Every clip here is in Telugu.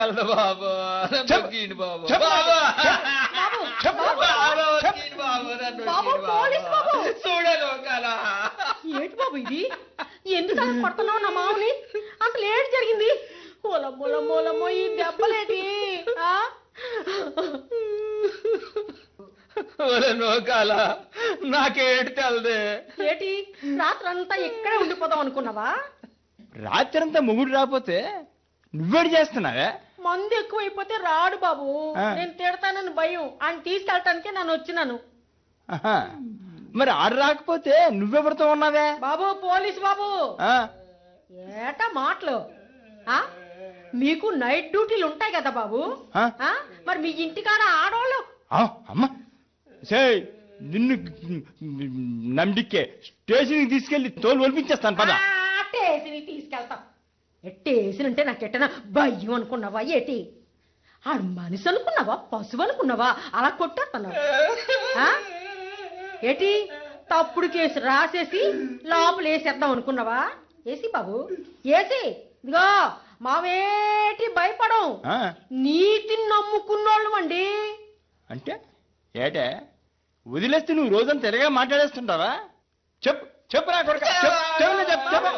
వెళ్దా బాబు చెప్పు. నొక్కిండు బాబు చెప్పు. బాబు బాబు, చెప్పు. బాబు, బాబు చెప్పు. నొక్కిండు బాబు నన్ను బాబు, నొక్కిండు పోలీస్ బాబు. చూడను కలా ఏంటి బాబు ఇది ఎందుకు అలా కొడుతున్నావు నా మామని అసలు ఏంటి జరిగింది మూల మూలమ్మో ఈ దెబ్బలేటి ఆ? నోకాల నాకేటి తెలదే ఏటి రాత్రంతా ఇక్కడే ఉండిపోదాం అనుకున్నావా రాత్రంతా మొగుడు రాకపోతే నువ్వేడు చేస్తున్నావే మందు ఎక్కువైపోతే రాడు బాబు ఆ. నేను తిడతానని భయం ఆయన తీసుకెళ్ళటానికే నేను వచ్చినాను ఆహా. మరి ఆడు రాకపోతే నువ్వెవరితో ఉన్నావే బాబు పోలీస్ బాబు ఆ? ఏటా మాటలు ఆ? మీకు నైట్ డ్యూటీలు ఉంటాయి కదా బాబు ఆ? ఆ? మరి మీ ఇంటికాడ ఆడవాళ్ళు ఆ, అమ్మ సే నిన్ను నండికే స్టేషన్కి తీసుకెళ్లి తోలు ఒలిపించేస్తాను పద ఆ, టేసిని తీసుకెళ్తాం టేసిన అంటే నాకు ఎట్టనా భయం అనుకున్నావా ఏటి ఆడు మనిషి అనుకున్నావా పశువు అనుకున్నావా అలా కొట్టేస్తున్నావు ఆ? ఏటి తప్పుడు కేసు రాసేసి లోపల వేసేద్దాం అనుకున్నావా ఏసి బాబు ఏసి ఇదిగో మావేటి భయపడం ఆ, నీతిని నమ్ముకున్నోళ్ళం అండి అంటే ఏటే వదిలేస్తే నువ్వు రోజంతా తిరగా మాట్లాడేస్తుంటావా చెప్పు చెప్పు నా కొడుక చెప్పు చెప్పు చెప్పు చెప్పు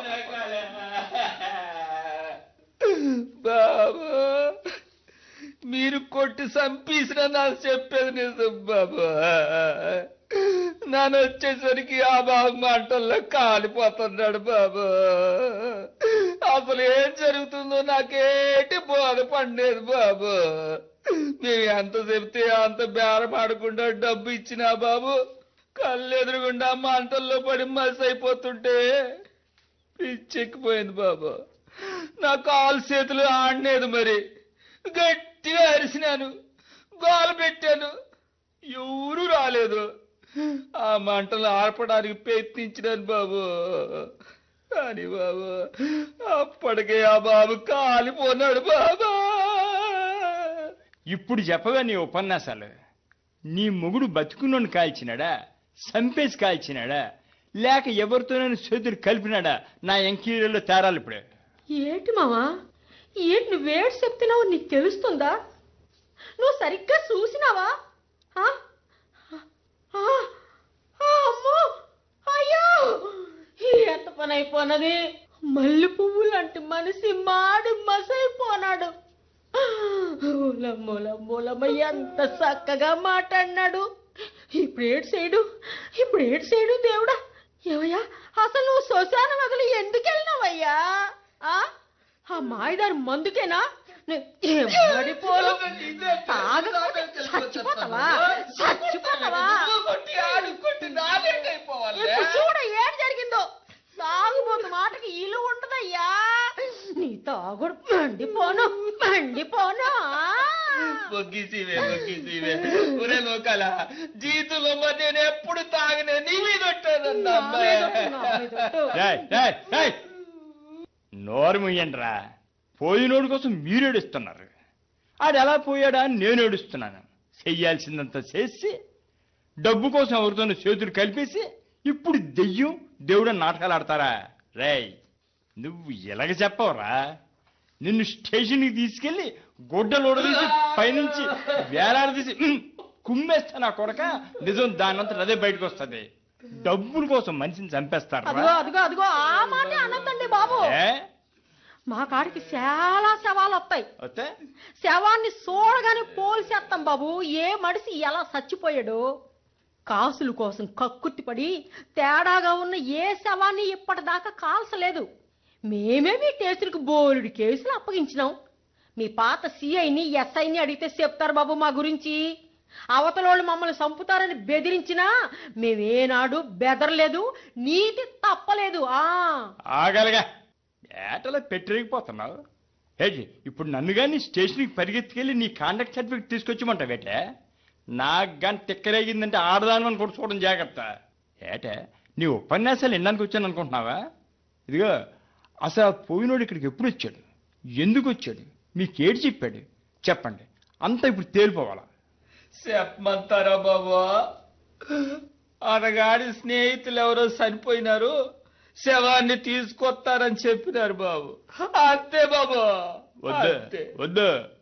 బాబు మీరు కొట్టి చంపేసిన నాకు చెప్పేది నిజం బాబు నన్ను వచ్చేసరికి ఆ బాబు మంటల్లో కాలిపోతున్నాడు బాబు అసలు ఏం జరుగుతుందో నాకేటి బోధపడలేదు బాబు మేము ఎంత చెప్తే అంత బేరం ఆడకుండా డబ్బు ఇచ్చినా బాబు కళ్ళు ఎదురుగుండా మంటల్లో పడి మసి అయిపోతుంటే పిచ్చెక్కిపోయింది బాబు నా కాలు చేతులు ఆడలేదు మరి గట్టిగా అరిసినాను గోల పెట్టాను ఎవరు రాలేదు ఆ మంటలు ఆర్పడానికి ప్రయత్నించినాను బాబు కానీ బాబు అప్పటికే ఆ బాబు కాలిపోన్నాడు బాబా ఇప్పుడు చెప్పవే నీ ఉపన్యాసాలు నీ మొగుడు బతుకున్నోని కాల్చినాడా సంపేసి కాల్చినాడా లేక ఎవరితోనైనా చేతులు కలిపినాడా నా ఎంకీలలో తేరాలి ఇప్పుడే ఏంటి మావా ఏంటి నువ్వేడు చెప్తున్నావు నీకు తెలుస్తుందా నువ్వు సరిగ్గా చూసినావా ఆ? ఆ, ఆ, అమ్మో అయ్యో ఎంత పని అయిపోనది మల్లె పువ్వు లాంటి మనిషి మాడి మసైపోనాడు మూలమ్మ ఎంత చక్కగా మాట్లాడినాడు ఇప్పుడు ఏడు చేయడు ఇప్పుడు ఏడు చేయడు దేవుడా ఏవయ్యా అసలు నువ్వు శ్మశాన వదిలి ఎందుకు వెళ్ళినావయ్యా ఆ? ఆ మాయదారి మందుకేనా నే- ఏం పడిపోను. తాగకపోతే చచ్చిపోతావా చచ్చిపోతావా కొట్టి ఆడు కొట్టి నాలేటైపోవాలి ఇప్పుడు చూడ ఏం జరిగిందో తాగుబోతు మాటకి ఇల్లు ఉండదయ్యా నీ తాగుడు మండిపోను మండిపోను బొగ్గిసివే బొగ్గిసివే ఒరే లోకాల జీవితంలో మరి నేను ఎప్పుడు తాగనే నీ మీద ఉంటానన్నా నా మీదొట్టు, నా మీదొట్టు. రేయ్, రేయ్, రేయ్. నోరు ముయ్యండిరా పోయినోడు కోసం మీరు ఏడుస్తున్నారు ఆడు ఎలా పోయాడా అని నేను ఏడుస్తున్నాను చెయ్యాల్సిందంతా చేసి డబ్బు కోసం ఎవరితోనూ చేతులు కలిపేసి ఇప్పుడు దెయ్యం దేవుడు నాటకాలు ఆడతారా రేయ్ నువ్వు ఎలాగ చెప్పవరా నిన్ను స్టేషన్కి తీసుకెళ్లి గుడ్డలోడదీసి పైనుంచి వేలాడదీసి ఉమ్, కుమ్మేస్తా నా కొడక నిజం దానంతా అదే బయటకు వస్తుంది డబ్బుల కోసం మనిషిని అదిగో చంపేస్తారా అదిగో అదిగో ఆ మాటే అనొద్దండి బాబు ఏ? మా కాడికి చాలా శవాలు వస్తాయి వస్తే శవాన్ని చూడగానే పోల్చేస్తాం బాబు ఏ మనిషి ఎలా చచ్చిపోయాడు కాసుల కోసం కక్కుర్తిపడి తేడాగా ఉన్న ఏ శవాన్ని ఇప్పటిదాకా కాల్చలేదు మేమే మీ కేసులకు బోలుడి కేసులు అప్పగించినాం మీ పాత సిఐని ఎస్ఐని అడిగితే చెప్తారు బాబు మా గురించి అవతలోళ్ళు మమ్మల్ని చంపుతారని బెదిరించినా మేమేనాడు బెదరలేదు నీతి తప్పలేదు ఆ ఆగలగా ఏటలో పెట్టిరిగిపోతున్నావు ఏంటి ఇప్పుడు నన్ను కానీ స్టేషన్కి పరిగెత్తుకెళ్ళి నీ కాండక్ట్ సర్టిఫికేట్ తీసుకొచ్చిమంటావేటే నాకు కానీ తిక్కరేగిందంటే ఆడదాని కూడా చూడడం జాగ్రత్త ఏటే నీ ఉపన్యాసాలు వినడానికి వచ్చాను అనుకుంటున్నావా ఇదిగో అసలు ఆ పోయినోడు ఇక్కడికి ఎప్పుడు వచ్చాడు ఎందుకు వచ్చాడు మీకేటి చెప్పాడు చెప్పండి అంతా ఇప్పుడు తేలిపోవాలా చెప్పమంటారా బాబా అనగాడి స్నేహితులు ఎవరో చనిపోయినారు శవాన్ని తీసుకొస్తారని చెప్పినారు బాబు అంతే బాబు వద్దు అంతే. వద్దు